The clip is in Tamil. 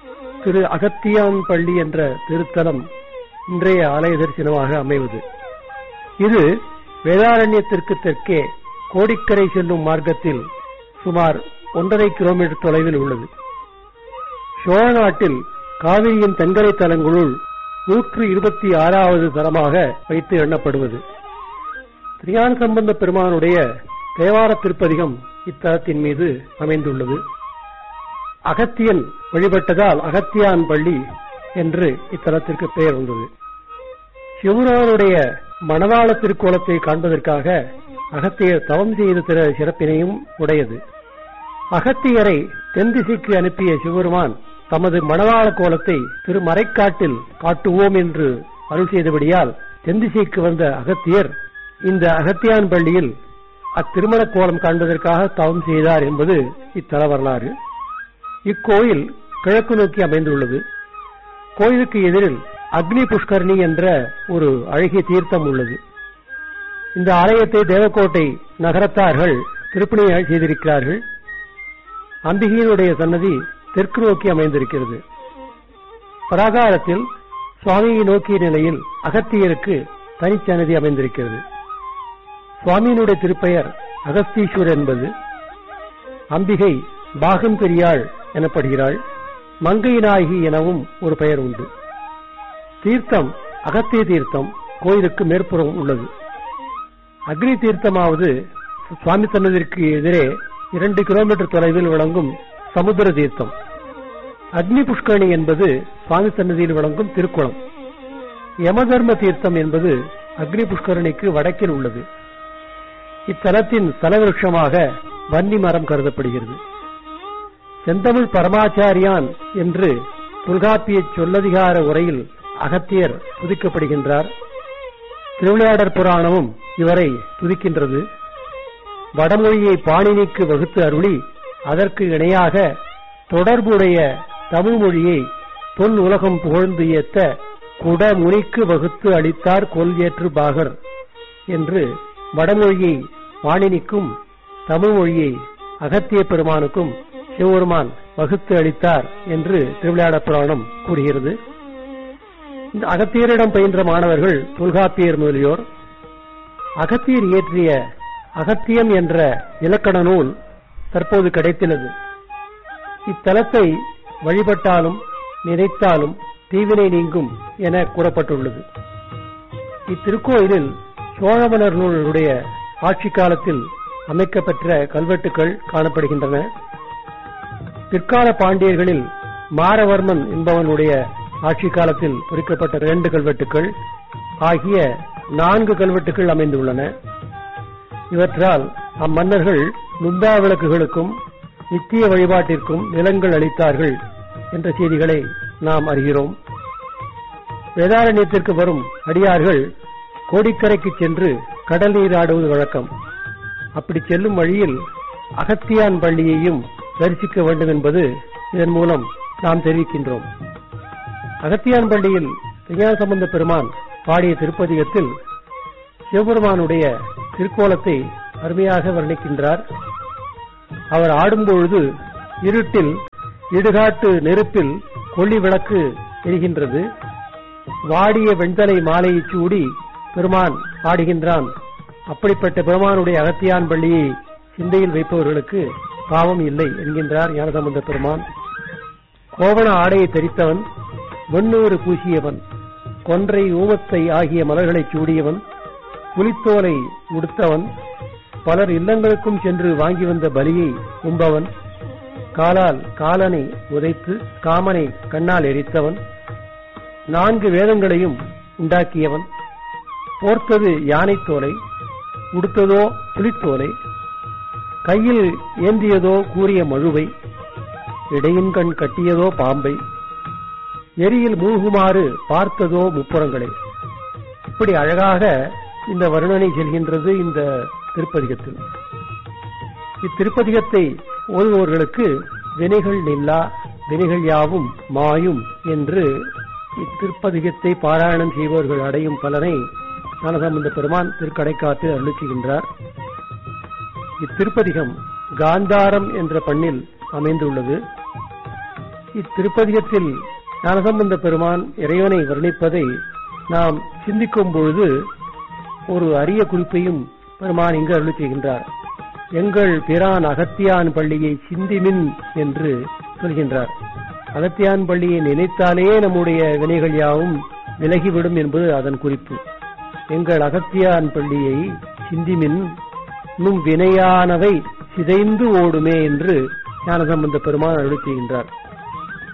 திரு அகத்தியான் பள்ளி என்ற திருத்தலம் இன்றைய ஆலய தரிசனமாக அமைவது இது வேதாரண்யத்திற்கு தெற்கே கோடிக்கரை செல்லும் மார்க்கத்தில் சுமார் ஒன்றரை கிலோமீட்டர் தொலைவில் உள்ளது சோழ நாட்டில் காவிரியின் தென்கரை தலங்களுள் நூற்று இருபத்தி ஆறாவது தலமாக வைத்து எண்ணப்படுவது திரியான சம்பந்த பெருமானுடைய தேவார திருப்பதிகம் இத்தலத்தின் மீது அமைந்துள்ளது அகத்தியன் வழிபட்டதால் அகத்தியான் பள்ளி என்று இத்தலத்திற்கு பெயர் வந்தது சிவரானுடைய மணவாள திருக்கோலத்தை காண்பதற்காக அகத்தியர் தவம் செய்த திற சிறப்பினையும் உடையது அகத்தியரை தென் திசைக்கு அனுப்பிய சிவருமான் தமது மணவாள கோலத்தை திருமறைக்காட்டில் காட்டுவோம் என்று அருள் செய்தபடியால் தென் திசைக்கு வந்த அகத்தியர் இந்த அகத்தியான் பள்ளியில் அத்திருமண கோலம் காண்பதற்காக தவம் செய்தார் என்பது இத்தல வரலாறு இக்கோயில் கிழக்கு நோக்கி அமைந்துள்ளது கோயிலுக்கு எதிரில் அக்னி புஷ்கரணி என்ற ஒரு அழகிய தீர்த்தம் உள்ளது இந்த ஆலயத்தை தேவக்கோட்டை நகரத்தார்கள் திருப்பணி செய்திருக்கிறார்கள் அம்பிகையினுடைய சன்னதி தெற்கு நோக்கி அமைந்திருக்கிறது பிராகாரத்தில் சுவாமியை நோக்கிய நிலையில் அகத்தியருக்கு தனிச்சன்னதி அமைந்திருக்கிறது சுவாமியினுடைய திருப்பெயர் அகஸ்தீஸ்வர் என்பது அம்பிகை பாகம் பெரியாள் எனப்படுகிறாள் மங்கை நாயகி எனவும் ஒரு பெயர் உண்டு தீர்த்தம் அகத்திய தீர்த்தம் கோயிலுக்கு மேற்புறம் உள்ளது அக்னி தீர்த்தமாவது சுவாமி சன்னதிற்கு எதிரே இரண்டு கிலோமீட்டர் தொலைவில் விளங்கும் சமுத்திர தீர்த்தம் அக்னி புஷ்கரணி என்பது சுவாமி சன்னதியில் விளங்கும் திருக்குளம் யமதர்ம தீர்த்தம் என்பது அக்னி புஷ்கரணிக்கு வடக்கில் உள்ளது இத்தலத்தின் தலவிருஷமாக வன்னி மரம் கருதப்படுகிறது செந்தமிழ் பரமாச்சாரியான் என்று தொல்காப்பிய சொல்லதிகார உரையில் அகத்தியர் துதிக்கப்படுகின்றார் திருவிளையாடற் புராணமும் இவரை துதிக்கின்றது வடமொழியை பாணினிக்கு வகுத்து அருளி அதற்கு இணையாக தொடர்புடைய தமிழ் மொழியை தொல் உலகம் புகழ்ந்து ஏத்த குடமுனிக்கு வகுத்து அளித்தார் கொல் ஏற்று பாகர் என்று வடமொழியை பாணினிக்கும் தமிழ் மொழியை அகத்திய பெருமானுக்கும் சிவபெருமான் வகுத்து அளித்தார் என்று திருவிளையாட புராணம் கூறுகிறது இந்த அகத்தியரிடம் பயின்ற மாணவர்கள் தொல்காப்பியர் முதலியோர் அகத்தியர் இயற்றிய அகத்தியம் என்ற இலக்கண நூல் தற்போது கிடைத்துள்ளது இத்தலத்தை வழிபட்டாலும் நினைத்தாலும் தீவினை நீங்கும் என கூறப்பட்டுள்ளது இத்திருக்கோயிலில் சோழமன்னர் நூலுடைய ஆட்சி காலத்தில் அமைக்கப்பெற்ற கல்வெட்டுக்கள் காணப்படுகின்றன பிற்கால பாண்டியர்களில் மாரவர்மன் என்பவனுடைய ஆட்சி காலத்தில் பொறிக்கப்பட்ட இரண்டு கல்வெட்டுக்கள் ஆகிய நான்கு கல்வெட்டுகள் அமைந்துள்ளன இவற்றால் அம்மன்னர்கள் நுந்தா விளக்குகளுக்கும் நித்திய வழிபாட்டிற்கும் நிலங்கள் அளித்தார்கள் என்ற செய்திகளை நாம் அறிகிறோம் வேதாரண்யத்திற்கு வரும் அடியார்கள் கோடிக்கரைக்கு சென்று கடல் நீர் ஆடுவது வழக்கம் அப்படி செல்லும் வழியில் அகத்தியான் பள்ளியையும் தரிசிக்க வேண்டும் என்பது இதன் மூலம் நாம் தெரிவிக்கின்றோம் அகத்தியான் பள்ளியில் விஞ்ஞான சம்பந்த பெருமான் பாடிய திருப்பதிகத்தில் சிவபெருமானுடைய திருக்கோலத்தை அருமையாக வர்ணிக்கின்றார் அவர் ஆடும்பொழுது இருட்டில் இடுகாட்டு நெருப்பில் கொள்ளி விளக்கு எரிகின்றது வாடிய வெண்தலை மாலையை சூடி பெருமான் ஆடுகின்றான் அப்படிப்பட்ட பெருமானுடைய அகத்தியான் பள்ளியை சிந்தையில் வைப்பவர்களுக்கு பாவம் இல்லை என்கின்றார் ஞானசம்பந்த பெருமான் கோவண ஆடையை தரித்தவன் வெண்ணூறு பூசியவன் கொன்றை ஊமத்தை ஆகிய மலர்களை சூடியவன் புலித்தோலை உடுத்தவன் பலர் இல்லங்களுக்கும் சென்று வாங்கி வந்த பலியை உம்பவன் காலால் காலனை உதைத்து காமனை கண்ணால் எரித்தவன் நான்கு வேதங்களையும் உண்டாக்கியவன் போர்த்தது யானை தோலை உடுத்ததோ புலித்தோலை கையில் ஏந்தியதோ கூறிய மழுவை இடையின் கண் கட்டியதோ பாம்பை எரியில் மூழ்குமாறு பார்த்ததோ முப்புறங்களை இப்படி அழகாக இந்த வருணனை செல்கின்றது இந்த திருப்பதிகத்தில் இத்திருப்பதிகத்தை ஓதுபவர்களுக்கு வினைகள் நில்லா வினைகள் யாவும் மாயும் என்று இத்திருப்பதிகத்தை பாராயணம் செய்பவர்கள் அடையும் பலனை ஞானசம்பந்த பெருமான் திருக்கடைக்காட்டு அருளிச்சுகின்றார் இத்திருப்பதிகம் காந்தாரம் என்ற பண்ணில் அமைந்துள்ளது இத்திருப்பதிகத்தில் ஞானசம்பந்த பெருமான் இறைவனை வர்ணிப்பதை நாம் சிந்திக்கும் பொழுது ஒரு அரிய குறிப்பையும் பெருமான் இங்கு அருளி செய்கின்றார் எங்கள் பிரான் அகத்தியான் பள்ளியை சிந்திமின் என்று சொல்கின்றார் அகத்தியான் பள்ளியை நினைத்தாலே நம்முடைய வினைகள் யாவும் விலகிவிடும் என்பது அதன் குறிப்பு எங்கள் அகத்தியான் பள்ளியை சிந்திமின் இன்னும் வினையானவை சிதைந்து ஓடுமே என்று ஞானசம்பந்த பெருமான் அருளி செய்கின்றார்